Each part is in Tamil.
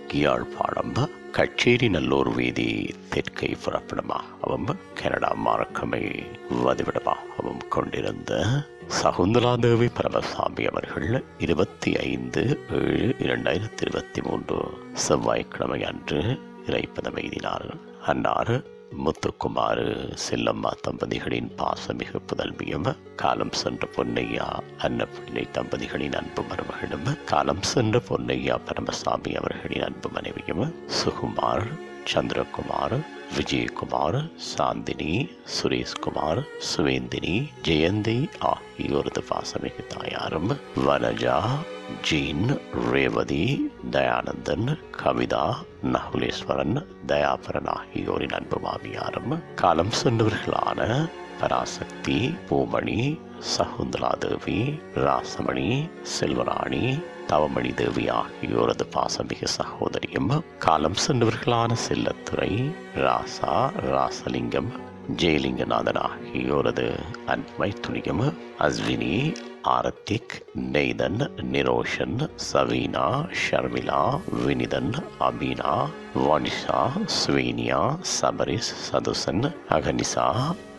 யாழ்ப்பாணம் கச்சேரி நல்லூர் வீதி தெற்கை புறப்படமாகவும் கனடா மார்க்கமை வதிவிடமாகவும் கொண்டிருந்த சகுந்தலாதேவி பரமசாமி அவர்கள் இருபத்தி ஐந்து ஏழு இரண்டாயிரத்தி இருபத்தி மூன்று செவ்வாய்க்கிழமை அன்று இறைப்பதம் எய்தினார் அன்னார் முத்துக்குமாறு செல்லம்மா தம்பதிகளின் பாசமிகு புதல்வியும் காலம் சென்ற பொன்னையா அன்னப்பிள்ளை தம்பதிகளின் அன்பு மருமகளும் காலம் சென்ற பொன்னையா பரமசாமி அவர்களின் அன்பு மனைவியும் சுகுமார் சந்திரகுமார் விஜயகுமார் சாந்தினி சுரேஷ்குமார் சுவேந்தினி ஜெயந்தி ஆகியோரது பாசமிகு தாயாரும் வனஜா ஜீன் ரேவதி தயானந்தன் கவிதா நகுலேஸ்வரன் தயாபரன் ஆகியோரின் அன்பு மாமியாரும் காலம் சென்றவர்களான பராசக்தி பூமணி சகுந்தலா தேவி ராசமணி செல்வராணி தவமணி தேவி ஆகியோரது பாசமிகு சகோதரியும் காலம் சென்றவர்களான செல்லத்துறை ராசா ராசலிங்கம் ஜெயலிங்கநாதன் ஆகியோரது அன்மை துணியும் அஸ்வினி ஆரத்திக் நெய்தன் நிரோஷன் சவீனா ஷர்மிளா வினிதன் அபீனா வானிஷா ஸ்வேனியா சபரிஸ் சதுசன் அகனிசா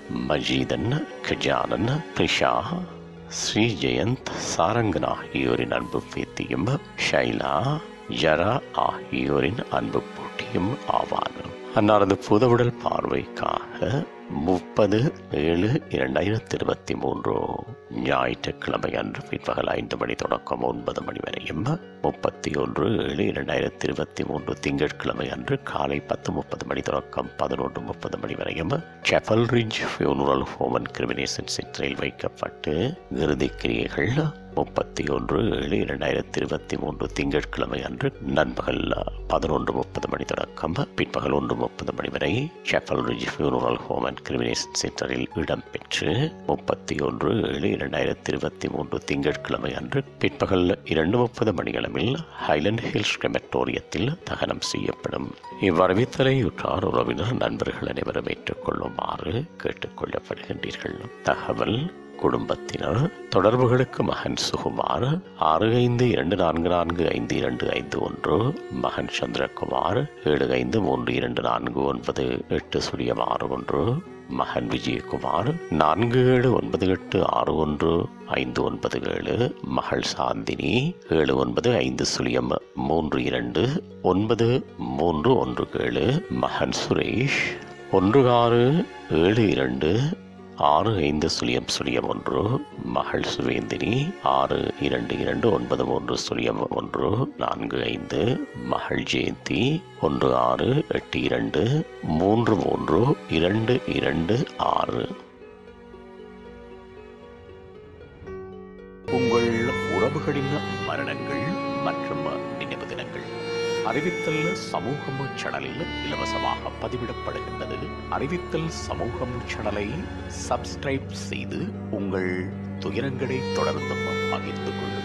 மஜீதன் கஜானன் பிரிஷா ஸ்ரீ ஜெயந்த் சாரங்கன் ஆகியோரின் அன்பு பேத்தியும் ஷைலா ஜரா ஆகியோரின் அன்பு போட்டியும் ஆவார் அன்னாரது புதவுடல் பார்வைக்காக முப்பது ஏழு இரண்டாயிரத்தி இருபத்தி மூன்று ஞாயிற்றுக்கிழமை அன்று பிற்பகல் ஐந்து மணி தொடக்கம் ஒன்பது மணி வரையும் முப்பத்தி ஒன்று ஏழு இரண்டாயிரத்தி இருபத்தி மூன்று திங்கட்கிழமை அன்று காலை பத்து முப்பது மணி தொடக்கம் பதினொன்று முப்பது மணி வரையும் Chapel Ridge funeral home and cremation சென்டரில் வைக்கப்பட்டு இறுதிக் கிரியைகள் முப்பத்தி ஒன்று ஏழு இரண்டாயிரத்தி இருபத்தி மூன்று திங்கட்கிழமை அன்று நண்பகல் பதினொன்று முப்பது மணி தொடக்கம் பிற்பகல் ஒன்று முப்பது மணி வரை Chapel Ridge funeral home and cremation சென்டரில் இடம்பெற்று முப்பத்தி ஒன்று ஏழு இரண்டாயிரத்தி இருபத்தி மூன்று திங்கட்கிழமை அன்று பிற்பகல் இரண்டு முப்பது மணிகளவில் ஹைலண்ட் ஹில்ஸ் கிரெமட்டோரியத்தில் தகனம் செய்யப்படும் இவ்வரவித்தலை உற்றார் உறவினர் நண்பர்கள் அனைவரும் ஏற்றுக்கொள்ளுமாறு கேட்டுக்கொள்ளப்படுகின்றீர்கள் தகவல் குடும்பத்தினர் தொடர்புகளுக்கு மகன் சுகுமார் ஆறு ஐந்து இரண்டு நான்கு நான்கு ஐந்து இரண்டு ஐந்து ஒன்று மகன் சந்திரகுமார் ஏழு ஐந்து மூன்று இரண்டு நான்கு ஒன்பது எட்டு சுழியம் ஆறு ஒன்று மகன் விஜயகுமார் நான்கு ஏழு ஒன்பது எட்டு ஆறு ஒன்று ஐந்து ஒன்பது ஏழு மகள் சாந்தினி ஏழு ஒன்பது ஐந்து சுழியம் மூன்று இரண்டு ஒன்பது மூன்று ஒன்று ஏழு மகன் சுரேஷ் ஒன்று ஆறு ஏழு இரண்டு ஆறு ஐந்து சுழியம் சுழியம் ஒன்று மகள் சுவேந்தினி ஆறு இரண்டு இரண்டு ஒன்பது மூன்று சுழியம் ஒன்று நான்கு ஐந்து மகள் ஜெயந்தி ஒன்று ஆறு எட்டு இரண்டு மூன்று மூன்று இரண்டு இரண்டு ஆறு உங்கள் உறவுகளின் மரணங்கள் மற்றும் நினைவு தினங்கள் அறிவித்தல் சமூகம் சேனலில் இலவசமாக பதிவிடப்படுகின்றது அறிவித்தல் சமூகம் சேனலை சப்ஸ்கிரைப் செய்து உங்கள் துயரங்களை தொடர்ந்தும் பகிர்ந்து கொள்ளுங்கள்